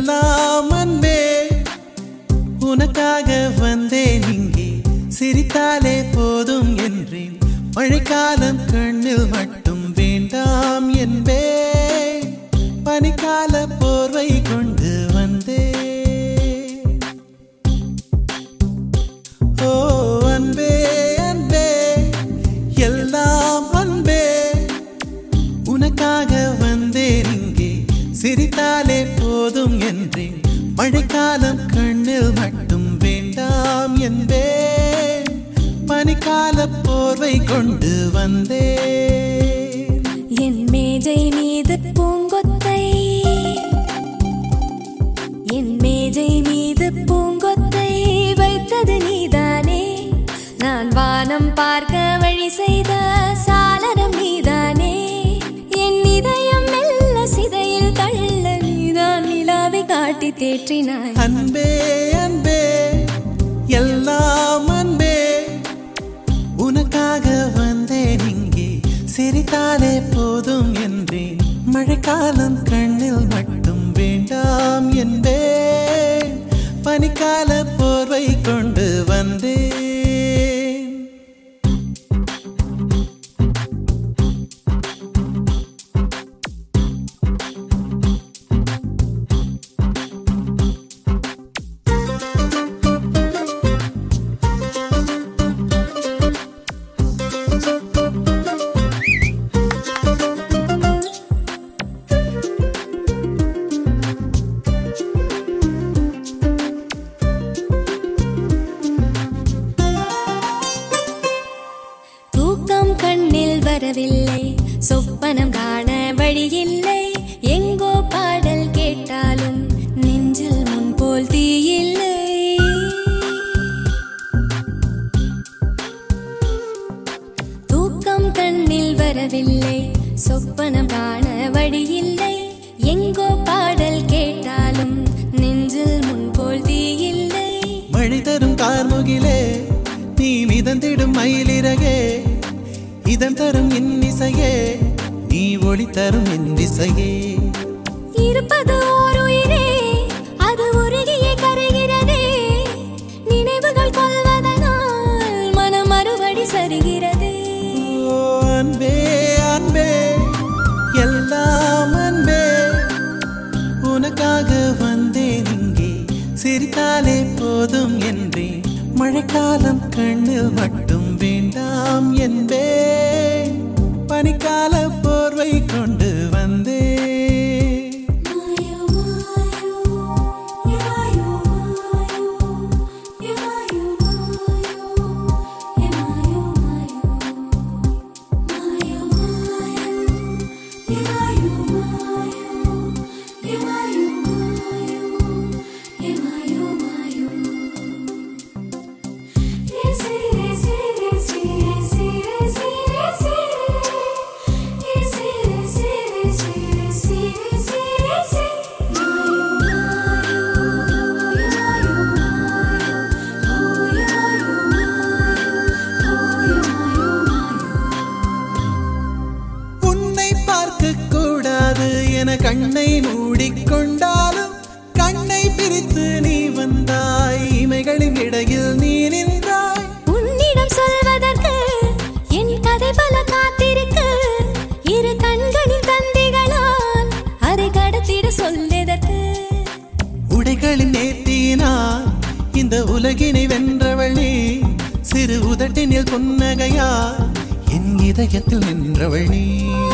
எல்லாம் அன்பே உனக்காக வந்தேன் இங்கே சிரித்தாலே போதும் என்றேன் மழைக்காலம் கண்ணில் மட்டும் வேண்டாம் என்பே பனிக்கால போர்வை கொண்டு வந்தேன் ஓ அன்பே அன்பே எல்லாம் அன்பே உனக்காக வந்தேன் இங்கே சிரித்தாலே போதும் என்றேன் மழைக்காலம் கண்ணில் மட்டும் வேண்டாம் என்பேன் பனிக்கால போர்வை கொண்டு வந்தேன் என் மேஜை மீது பூங்கொத்தை என் மேஜை மீது பூங்கொத்தை வைத்தது நீதானே நான் வானம் பார்க்க வழி செய்த சாளரம் நீதானே என் இதயம் மெல்ல சிதையில் தள்ள நீதான் நிலாவை காட்டி தேற்றினாய் அன்பே அன்பே எல்லாம் அன்பே உனக்காக வந்தேன் இங்கே சிரித்தாலே போதும் என்றேன் மழைக்காலம் கண்ணில் மட்டும் வேண்டாம் என்பேன் பனிக்கால போர்வை கொண்டு வந்தேன் தூக்கம் கண்ணில் வரவில்லை சொப்பனம் காண வழியில்லை எங்கோ பாடல் கேட்டாலும் நெஞ்சில் முன்போல் தீயில்லை தூக்கம் கண்ணில் வரவில்லை சொப்பனம் காண வழியில்லை எங்கோ பாடல் கேட்டாலும் நெஞ்சில் முன்போல் தீயில்லை மழை தரும் கார்முகிலே நீ மிதந்திடும் மயிலிறகே இதன் தரும் இன்னிசையே நீ ஒளி தரும் இன்னிசையே இருப்பது ஓர் உயிரே அது உருகியே கரைகிறதே நினைவுகள் கொள்வதனால் மனம் மறுபடி சரிகிறது ஓ அன்பே அன்பே எல்லாம் அன்பே உனக்காக வந்தேன் இங்கே சிரித்தாலே போதும் என்றேன் மழைக்காலம் கண்ணில் மட்டும் வேண்டாம் என்பேன் பனிக்கால போர்வை கொண்டு வந்தேன் உன்னை பார்க்க கூடாது என கண்ணை மூடிக்கொண்டாலும் கண்ணை பிரித்து நீ வந்தாய் இமைகளின் இடையில் நீ நின்றாய் உன்னிடம் சொல்வதற்கு என் கதை பல காத்திருக்கு இரு கண்களின் தந்திகளால் அதை கடத்திட சொல்வதற்கு உடைகளின் நேர்த்தியினால் இந்த உலகினை வென்றவள் நீ சிறு உதட்டினில் புன்னகையால் என் இதயத்தில் நின்றவள் நீ